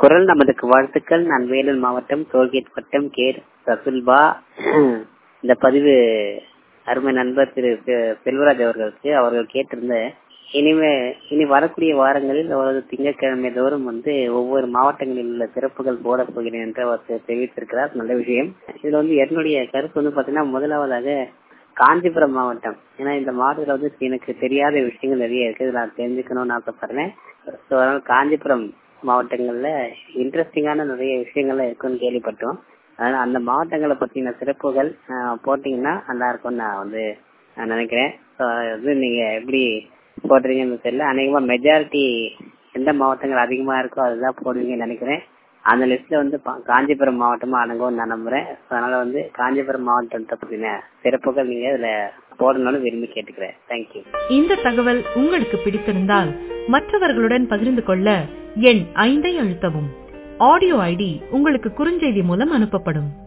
குரல் நமதுக்கு வாழ்த்துக்கள் நான் வேலூர் மாவட்டம் டோல்கேட் வட்டம் கே ரசுல்பா இந்த பதிவு அருமை நண்பர் திரு செ- செல்வராஜ் அவர்களுக்கு அவர்கள் கேட்டிருந்த இனிமே இனி வரக்கூடிய வாரங்களில் அவரது திங்கட்கிழமை தோறும் வந்து ஒவ்வொரு மாவட்டங்களில் உள்ள சிறப்புகள் போடப் போகிறேன் என்று அவர் தெ- தெரிவித்திருக்கிறார் நல்ல விஷயம் இதுல வந்து என்னுடைய கருத்து வந்து பாத்தீங்கன்னா முதலாவதாக காஞ்சிபுரம் மாவட்டம் ஏன்னா இந்த மாவட்டத்துல வந்து எனக்கு தெரியாத விஷயங்கள் நிறைய இருக்கு இதை நான் தெரிஞ்சுக்கணும்னு ஆசைப்படுறேன் ஸோ அதனால காஞ்சிபுரம் மாவட்டங்கள்ல இன்ட்ரெஸ்டிங்கான நிறைய விஷயங்கள்லாம் இருக்குன்னு கேள்விப்பட்டோம் அதனால அந்த மாவட்டங்களை பத்தின சிறப்புகள் ஆஹ், போட்டீங்கன்னா நல்லா இருக்கும்னு நான் வந்து நான் நினைக்கிறேன் ஸோ வந்து நீங்க எப்படி போடுறீங்கன்னு தெரியல அநேகமா மெஜாரிட்டி எந்த மாவட்டங்கள் அதிகமா இருக்கோ அதுதான் போடுவீங்கன்னு நினைக்கிறேன் அந்த லிஸ்ட்ல வந்து பா- காஞ்சிபுரம் மாவட்டமா அடங்கும்னு நான் நம்புறேன் So, அதனால வந்து காஞ்சிபுரம் மாவட்டத்தை பத்தின சிறப்புகள் நீங்க இதுல போடணும்னு விரும்பி கேட்டுக்கிறேன் தேங்க்யூ இந்த தகவல் உங்களுக்கு பிடித்திருந்தால் மற்றவர்களுடன் பகிர்ந்து கொள்ள எண் ஐந்தை அழுத்தவும் ஆடியோ ஐடி உங்களுக்கு குறுஞ்செய்தி மூலம் அனுப்பப்படும்